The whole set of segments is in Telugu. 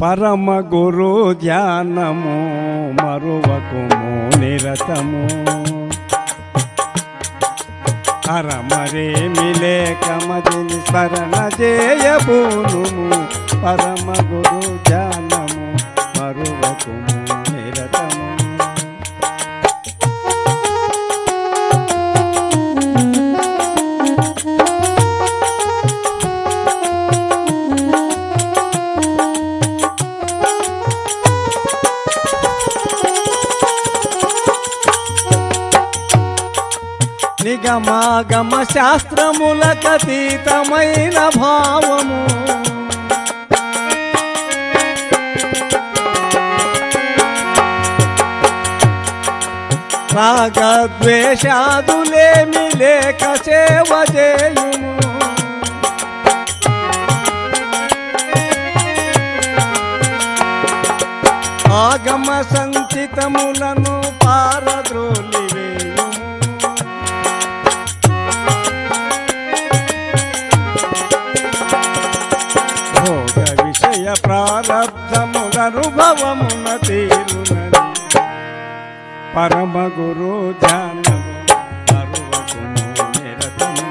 పరమ గురు ధ్యానము మరువకుము నిరతము అరమరే మిలేక మదిని స్మరణ చేయబూనుము పరమ గురు ధ్యానము మరువకుము నిరతము నిగమాగమ శాస్త్రములకతీతమైన భావము రాగద్వేషాదులేమి లేక సేవ చేయుము ఆగమ సంచితములను పారద్రోలివేయుము భోగ విషయ ప్రారబ్ధములనుభవమున తీరునని పరమ గురు ధ్యానము మరువకుము నిరతము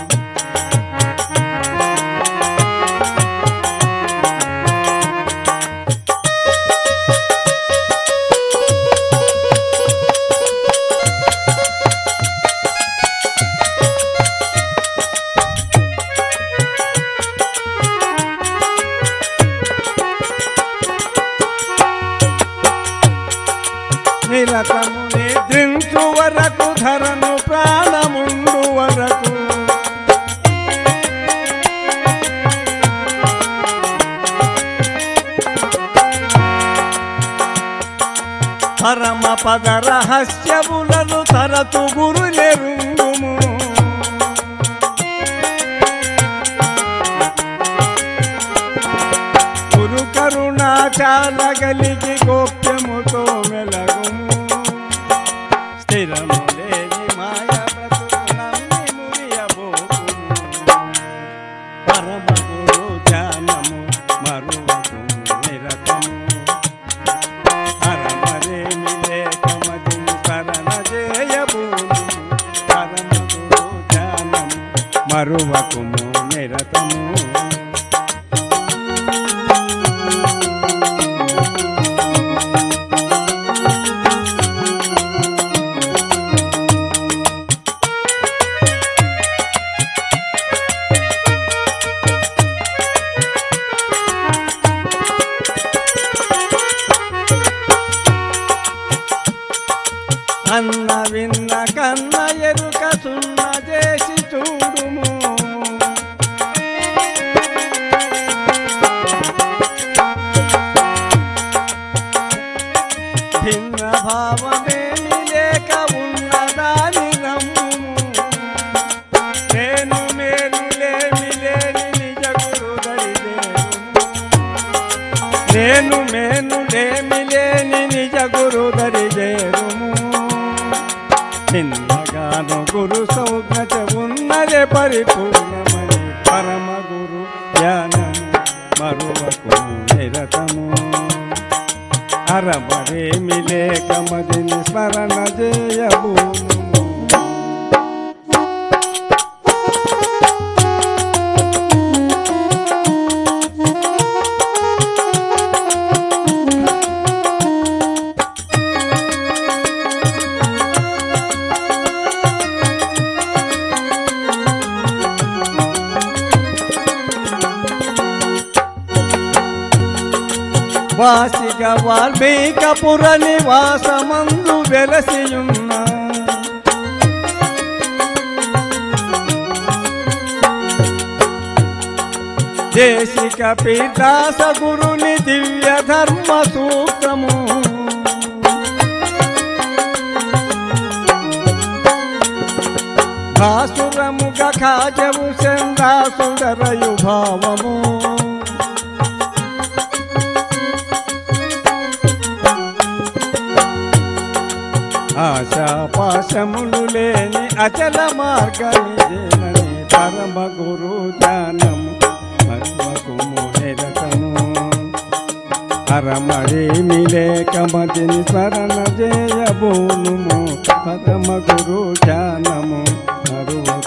నిరతము నిద్రించు వరకు ధరను ప్రాణముండు వరకు పరమ పద రహస్యములను తరతు గురు నెరుంగుము గురు కరుణాచాలగలిగి గోప్యముతో మెలగుము స్థిరము లేని మాయ బ్రతుకు నమ్మి మురియబోకుము పరమ గురు ధ్యానము మరువకు నిరతము హరమరేమి లేక మదిని శరణ చేయబూను పరమ గురు ధ్యానము మరువకుము నిరతము అన్న విన్న కన్న ఎరుక సున్న చేసి చూడుము భిన్న భావమేమి లేక ఉన్నదాని నమ్ముము నేను మేలు లేమి లేని నిజ గురు దరిదేవుము నేను మేను లేమి లేని నిజ గురు దరిదేరుము నిన్నగాను గురు సౌజ్ఞత ఉన్నదే పరిపూర్ణమని పరమ గురు జ్ఞానము మరువకు నిరతము అరమరేమి లేక మదిని స్మరణ చేయబూను వాసిక వాల్మీకపుర నివాసమందు వెలసియున్న దేశిక పీఠాస గురుని దివ్య ధర్మ సూత్రము భాసురముగ ఖాజము చందాసుడరయు భావము ఆశా పాశములు లేని అచల మార్గనిజేనని పరమ గురు జ్ఞానము మర్మకుము నిరతము అరమరేమి లేక మతిని స్మరణ చేయబోనుము పరమ గురు ధ్యానము మరువ